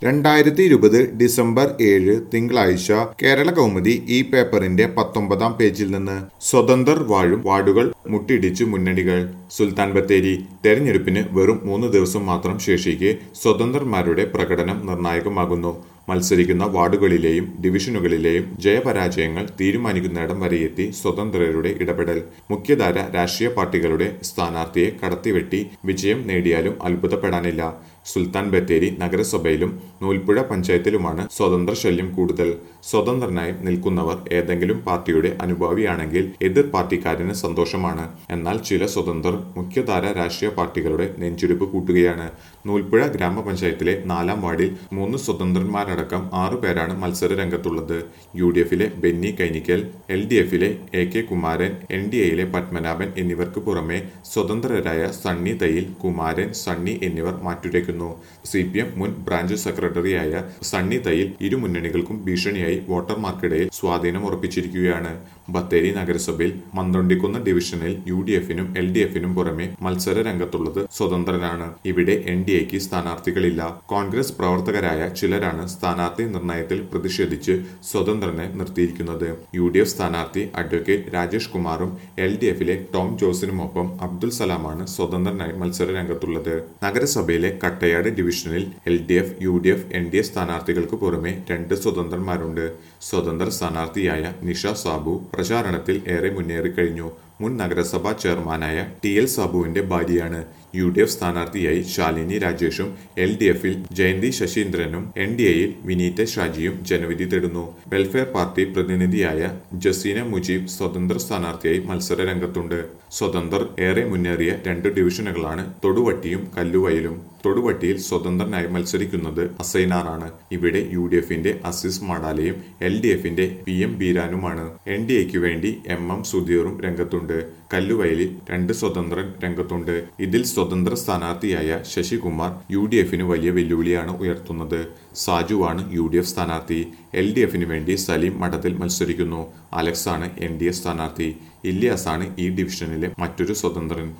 രണ്ടായിരത്തി ഇരുപത് ഡിസംബർ ഏഴ് തിങ്കളാഴ്ച കേരള കൗമുദി ഈ പേപ്പറിന്റെ പത്തൊമ്പതാം പേജിൽ നിന്ന് സ്വതന്ത്രർ വാഴും വാർഡുകൾ മുട്ടിടിച്ച് മുന്നണികൾ സുൽത്താൻ ബത്തേരി തെരഞ്ഞെടുപ്പിന് വെറും മൂന്ന് ദിവസം മാത്രം ശേഷിക്കെ സ്വതന്ത്രന്മാരുടെ പ്രകടനം നിർണായകമാകുന്നു മത്സരിക്കുന്ന വാർഡുകളിലെയും ഡിവിഷനുകളിലെയും ജയപരാജയങ്ങൾ തീരുമാനിക്കുന്നിടം വരെയെത്തി സ്വതന്ത്രരുടെ ഇടപെടൽ മുഖ്യധാര രാഷ്ട്രീയ പാർട്ടികളുടെ സ്ഥാനാർത്ഥിയെ കടത്തിവെട്ടി വിജയം നേടിയാലും അത്ഭുതപ്പെടാനില്ല സുൽത്താൻ ബത്തേരി നഗരസഭയിലും നൂൽപ്പുഴ പഞ്ചായത്തിലുമാണ് സ്വതന്ത്ര ശല്യം കൂടുതൽ സ്വതന്ത്രനായി നിൽക്കുന്നവർ ഏതെങ്കിലും പാർട്ടിയുടെ അനുഭാവിയാണെങ്കിൽ എതിർ പാർട്ടിക്കാരന് സന്തോഷമാണ് എന്നാൽ ചില സ്വതന്ത്രർ മുഖ്യധാര രാഷ്ട്രീയ പാർട്ടികളുടെ നെഞ്ചിടിപ്പ് കൂട്ടുകയാണ് നൂൽപ്പുഴ ഗ്രാമപഞ്ചായത്തിലെ നാലാം വാർഡിൽ മൂന്ന് സ്വതന്ത്രന്മാരടക്കം ആറു പേരാണ് മത്സര രംഗത്തുള്ളത് യു ഡി എഫിലെ ബെന്നി കൈനിക്കൽ എൽ ഡി എഫിലെ A K Kumaran N D എയിലെ പത്മനാഭൻ എന്നിവർക്ക് പുറമെ സ്വതന്ത്രരായ സണ്ണി തയ്യിൽ കുമാരൻ സണ്ണി എന്നിവർ മാറ്റുരയ്ക്കുന്നു സി പി എം മുൻ ബ്രാഞ്ച് സെക്രട്ടറിയായ സണ്ണി തയ്യിൽ ഇരു മുന്നണികൾക്കും ഭീഷണിയായി വോട്ടർമാർക്കിടയിൽ സ്വാധീനം ഉറപ്പിച്ചിരിക്കുകയാണ് ബത്തേരി നഗരസഭയിൽ മന്ത്രണ്ടിക്കുന്ന ഡിവിഷനിൽ യു ഡി എഫിനും എൽ ഡി എഫിനും പുറമെ മത്സര രംഗത്തുള്ളത് സ്വതന്ത്രനാണ് ഇവിടെ എൻ ഡി എക്ക് സ്ഥാനാർത്ഥികളില്ല കോൺഗ്രസ് പ്രവർത്തകരായ ചിലരാണ് സ്ഥാനാർത്ഥി നിർണയത്തിൽ പ്രതിഷേധിച്ച് സ്വതന്ത്രനെ നിർത്തിയിരിക്കുന്നത് യു ഡി എഫ് സ്ഥാനാർത്ഥി അഡ്വക്കേറ്റ് രാജേഷ് കുമാറും എൽ ഡി എഫിലെ ടോം ജോസിനുമൊപ്പം അബ്ദുൽ സലാമാണ് സ്വതന്ത്രനായി മത്സര രംഗത്തുള്ളത് നഗരസഭയിലെ കട്ടയാട് ഡിവിഷനിൽ L D F U D F N D F സ്ഥാനാർത്ഥികൾക്ക് പുറമെ രണ്ട് സ്വതന്ത്രന്മാരുണ്ട് സ്വതന്ത്ര സ്ഥാനാർത്ഥിയായ നിഷ സാബു പ്രചാരണത്തിൽ ഏറെ മുന്നേറിക്കഴിഞ്ഞു മുൻ നഗരസഭാ ചെയർമാനായ ടി എൽ സാബുവിന്റെ ഭാര്യയാണ് യു ഡി എഫ് സ്ഥാനാർത്ഥിയായി ശാലിനി രാജേഷും എൽ ഡി എഫിൽ ജയന്തി ശശീന്ദ്രനും എൻ ഡി എയിൽ വിനീത ഷാജിയും ജനവിധി തേടുന്നു വെൽഫെയർ പാർട്ടി പ്രതിനിധിയായ ജസീന മുജീബ് സ്വതന്ത്ര സ്ഥാനാർത്ഥിയായി മത്സര രംഗത്തുണ്ട് സ്വതന്ത്രർ ഏറെ മുന്നേറിയ രണ്ട് ഡിവിഷനുകളാണ് തൊടുവട്ടിയും കല്ലുവയലും തൊടുവട്ടിയിൽ സ്വതന്ത്രനായി മത്സരിക്കുന്നത് അസൈനാറാണ് ഇവിടെ യു ഡി എഫിന്റെ അസീസ് മടാലയും എൽ ഡി എഫിന്റെ പി എം ബീരാനുമാണ് എൻ ഡി എക്ക് വേണ്ടി എം എം സുധീറും രംഗത്തുണ്ട് കല്ലുവയലിൽ രണ്ട് സ്വതന്ത്രൻ രംഗത്തുണ്ട് ഇതിൽ സ്വതന്ത്ര സ്ഥാനാർത്ഥിയായ ശശികുമാർ യു ഡി എഫിന് വലിയ വെല്ലുവിളിയാണ് ഉയർത്തുന്നത് സാജുവാണ് യു ഡി എഫ് സ്ഥാനാർത്ഥി എൽ ഡി എഫിന് വേണ്ടി സലീം മഠത്തിൽ മത്സരിക്കുന്നു അലക്സാണ് എൻ ഡി എ സ്ഥാനാർത്ഥി ഇല്ലിയാസാണ് ഈ ഡിവിഷനിലെ മറ്റൊരു സ്വതന്ത്രൻ